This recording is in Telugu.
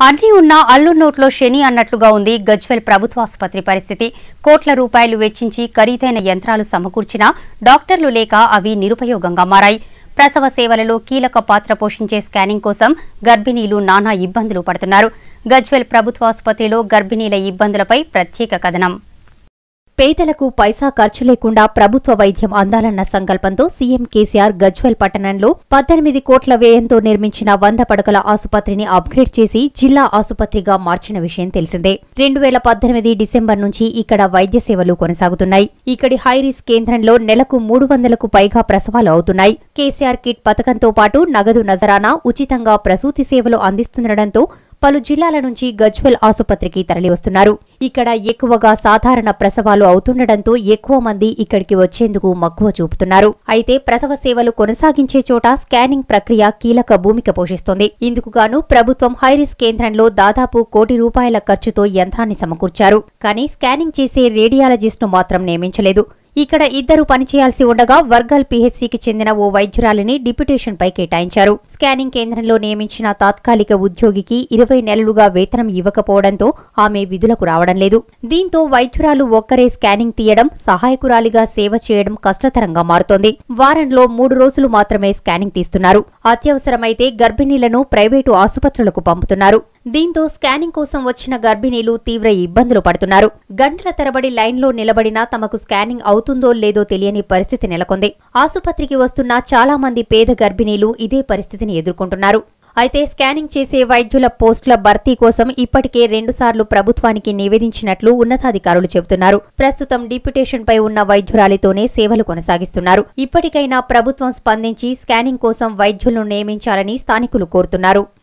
అన్నీ ఉన్నా అల్లు నోట్లో శని అన్నట్లుగా ఉంది గజ్వెల్ ప్రభుత్వాసుపత్రి పరిస్థితి కోట్ల రూపాయలు వెచ్చించి ఖరీదైన యంత్రాలు సమకూర్చినా డాక్టర్లు లేక అవి నిరుపయోగంగా మారాయి ప్రసవ సేవలలో కీలక పాత్ర పోషించే స్కానింగ్ కోసం గర్భిణీలు నానా ఇబ్బందులు పడుతున్నారు గజ్వెల్ ప్రభుత్వాసుపత్రిలో గర్భిణీల ఇబ్బందులపై ప్రత్యేక కథనం పేదలకు పైసా ఖర్చు లేకుండా ప్రభుత్వ వైద్యం అందాలన్న సంకల్పంతో సీఎం కేసీఆర్ గజ్వెల్ పట్టణంలో పద్దెనిమిది కోట్ల వ్యయంతో నిర్మించిన వంద పడకల ఆసుపత్రిని అప్గ్రేడ్ చేసి జిల్లా ఆసుపత్రిగా మార్చిన విషయం తెలిసిందే రెండు వేల పద్దెనిమిది డిసెంబర్ నుంచి ఇక్కడ వైద్య సేవలు కొనసాగుతున్నాయి ఇక్కడి హైరిస్ కేంద్రంలో నెలకు మూడు వందలకు పైగా ప్రసవాలు అవుతున్నాయి కేసీఆర్ కిట్ పథకంతో పాటు నగదు నజరానా ఉచితంగా ప్రసూతి సేవలు అందిస్తుండటంతో పలు జిల్లాల నుంచి గజ్వెల్ ఆసుపత్రికి తరలివస్తున్నారు ఇక్కడ ఎక్కువగా సాధారణ ప్రసవాలు అవుతుండటంతో ఎక్కువ మంది ఇక్కడికి వచ్చేందుకు మక్కువ చూపుతున్నారు అయితే ప్రసవ సేవలు కొనసాగించే చోట స్కానింగ్ ప్రక్రియ కీలక భూమిక పోషిస్తోంది ఇందుకుగాను ప్రభుత్వం హైరిస్ కేంద్రంలో దాదాపు కోటి రూపాయల ఖర్చుతో యంత్రాన్ని సమకూర్చారు కానీ స్కానింగ్ చేసే రేడియాలజిస్ట్ను మాత్రం నియమించలేదు ఇక్కడ ఇద్దరు పనిచేయాల్సి ఉండగా వర్గల్ పీహెచ్సీకి చెందిన ఓ వైద్యురాలిని డిప్యుటేషన్ పై కేటాయించారు స్కానింగ్ కేంద్రంలో నియమించిన తాత్కాలిక ఉద్యోగికి ఇరవై నెలలుగా వేతనం ఇవ్వకపోవడంతో ఆమె విధులకు రావడం లేదు దీంతో వైద్యురాలు ఒక్కరే స్కానింగ్ తీయడం సహాయకురాలిగా సేవ చేయడం కష్టతరంగా మారుతోంది వారంలో మూడు రోజులు మాత్రమే స్కానింగ్ తీస్తున్నారు అత్యవసరమైతే గర్భిణీలను ప్రైవేటు ఆసుపత్రులకు పంపుతున్నారు దీంతో స్కానింగ్ కోసం వచ్చిన గర్భిణీలు తీవ్ర ఇబ్బందులు పడుతున్నారు గంటల తరబడి లైన్లో నిలబడినా తమకు స్కానింగ్ అవుతుందో లేదో తెలియని పరిస్థితి నెలకొంది ఆసుపత్రికి వస్తున్న చాలా మంది పేద గర్భిణీలు ఇదే పరిస్థితిని ఎదుర్కొంటున్నారు అయితే స్కానింగ్ చేసే వైద్యుల పోస్టుల భర్తీ కోసం ఇప్పటికే రెండుసార్లు ప్రభుత్వానికి నివేదించినట్లు ఉన్నతాధికారులు చెబుతున్నారు ప్రస్తుతం డిప్యుటేషన్ పై ఉన్న వైద్యురాలితోనే సేవలు కొనసాగిస్తున్నారు ఇప్పటికైనా ప్రభుత్వం స్పందించి స్కానింగ్ కోసం వైద్యులను నియమించాలని స్థానికులు కోరుతున్నారు